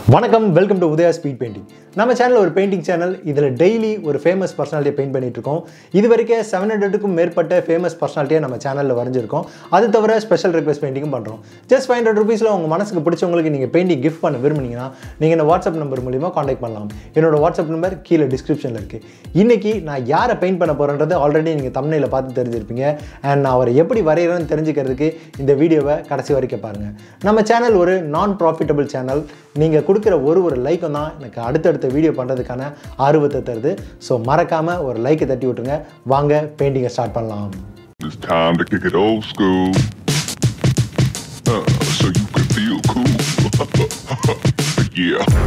வணக்கம் welcome to Udaya speed painting நம்ம channel ஒரு பெயிண்டிங் சேனல் இதில் டெய்லி ஒரு ஃபேமஸ் பர்சனாலிட்டியை பெயிண்ட் பண்ணிட்டு இருக்கோம் இது வரைக்கும் செவன் ஹண்ட்ரடுக்கும் மேற்பட்ட ஃபேமஸ் பர்சனாலிட்டியை நம்ம சேனலில் வரைஞ்சிருக்கோம் அது தவிர ஸ்பெஷல் ரிக்வெஸ்ட் பெயிண்டிங்கும் பண்ணுறோம் ஜஸ்ட் ஃபைவ் ஹண்ட்ரட் ருபீஸில் உங்கள் மனசுக்கு பிடிச்சவங்களுக்கு நீங்கள் பெயிண்டிங் கிஃப்ட் பண்ண விரும்புனீங்கன்னா நீங்கள் இந்த வாட்ஸ்அப் நம்பர் மூலிமா காண்டாக்ட் பண்ணலாம் என்னோட வாட்ஸ்அப் நம்பர் கீழே டிஸ்கிரிப்ஷனில் இருக்குது இன்னைக்கு நான் யாரை பெயிண்ட் பண்ண போகிறேன்றது ஆல்ரெடி நீங்கள் தமிழில் பார்த்து தெரிஞ்சிருப்பீங்க அண்ட் நான் அவரை எப்படி வரைகிறேன்னு தெரிஞ்சுக்கிறதுக்கு இந்த வீடியோவை கடைசி வரைக்கும் பாருங்கள் நம்ம சேனல் ஒரு நான் ப்ராஃபிட்டபிள் சேனல் நீங்கள் கொடுக்குற ஒரு ஒரு லைக்கும் தான் எனக்கு அடுத்தடுத்த வீடியோ பண்ணுறதுக்கான ஆர்வத்தை தருது ஸோ மறக்காமல் ஒரு லைக்கை தட்டி விட்டுருங்க வாங்க பெயிண்டிங்கை ஸ்டார்ட் பண்ணலாம் It's time to kick it old school. Uh, so you can feel cool. yeah.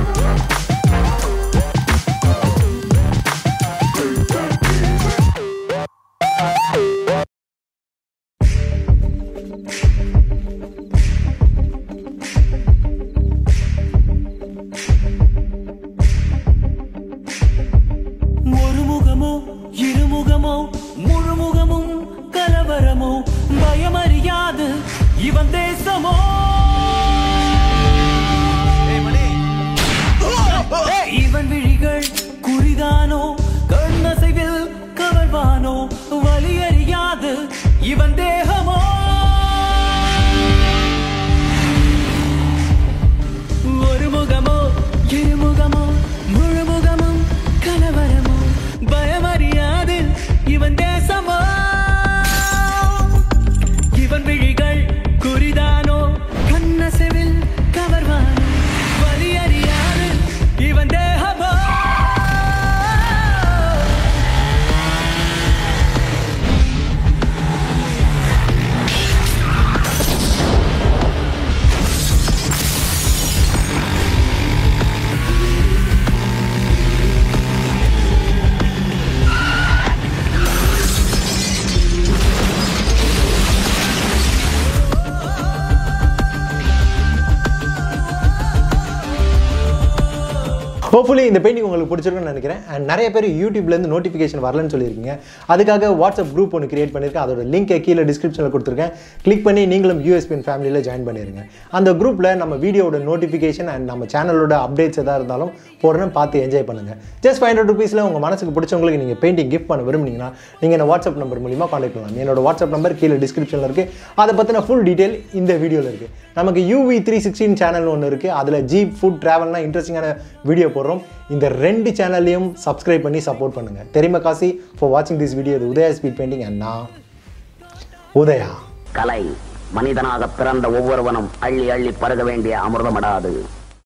ஒரு முகமோ இருமுகமோ முழுமுகமும் கலவரமோ பயமறியாது இவன் தேசமோ இவன் விழிகள் குறிதானோ கண்ணசைவில் கவர்வானோ வலியறியாது இவன் தேகமோ ஒரு முகமோ இருமுகமோ முழுமுகமும் கலவரமோ பயமறியாது இவன் தேசமோ இவன் விழிகள் குறிதானோ கண்ணசெவில் கவர்வானோ வலியறியாது இவன் தேகமோ ஹோப்ஃபுல்லி இந்த பெயிண்டிங் உங்களுக்கு பிடிச்சிருக்குன்னு நினைக்கிறேன் அண்ட் நிறைய பேர் யூடியூப்லேருந்து நோட்டிஃபிகேஷன் வரலன்னு சொல்லியிருக்கீங்க அதுக்காக வாட்ஸ்அப் குரூப் ஒன்று கிரியேட் பண்ணியிருக்கேன் அதோட லிங்கை கீழே டிஸ்கிரிப்ஷனில் கொடுத்துருக்கேன் கிளிக் பண்ணி நீங்களும் யூஎஸ்பிஎன் ஃபேமிலியில் ஜாயின் பண்ணிடுங்க அந்த குரூப்பில் நம்ம வீடியோட நோட்டிஃபிகேஷன் அண்ட் நம்ம சேனலோட அப்டேட்ஸ் எதாக இருந்தாலும் போடுறேன் பார்த்து என்ஜாய் பண்ணுங்கள் ஜஸ்ட் ஃபைவ் ஹண்ட்ரட் ருபீஸில் உங்கள் மனசுக்கு பிடிச்சவங்களுக்கு நீங்கள் பெயிண்டிங் கிஃப்ட் பண்ண விரும்புனீங்கன்னா நீங்கள் என்ன வாட்ஸ்அப் நம்பர் மூலிமா காண்டாக்ட் பண்ணலாம் என்னோட வாட்ஸ்அப் நம்பர் கீழே டிஸ்கிரிப்ஷனில் இருக்குது அதை பற்றின ஃபுல் டீட்டெயில் இந்த வீடியோவில் இருக்குது நமக்கு யூவி த்ரீ சிக்ஸ்டீன் சேனல் ஒன்று இருக்குது அதில் ஜீப் ஃபுட் ட்ராவல்லாம் இன்ட்ரெஸ்டிங்கான வீடியோ போடுறோம் இந்த ரெண்டு சேனல்லையும் சப்ஸ்கிரைப் பண்ணி சப்போர்ட் பண்ணுங்கள் தெரியுமா காசி ஃபார் வாட்சிங் திஸ் வீடியோ இது உதயா ஸ்பீட் பெயிண்டிங் அண்ட் நான் உதயா கலை மனிதனாக பிறந்த ஒவ்வொருவனும் அள்ளி அள்ளி பருக வேண்டிய அமிர்தமடாது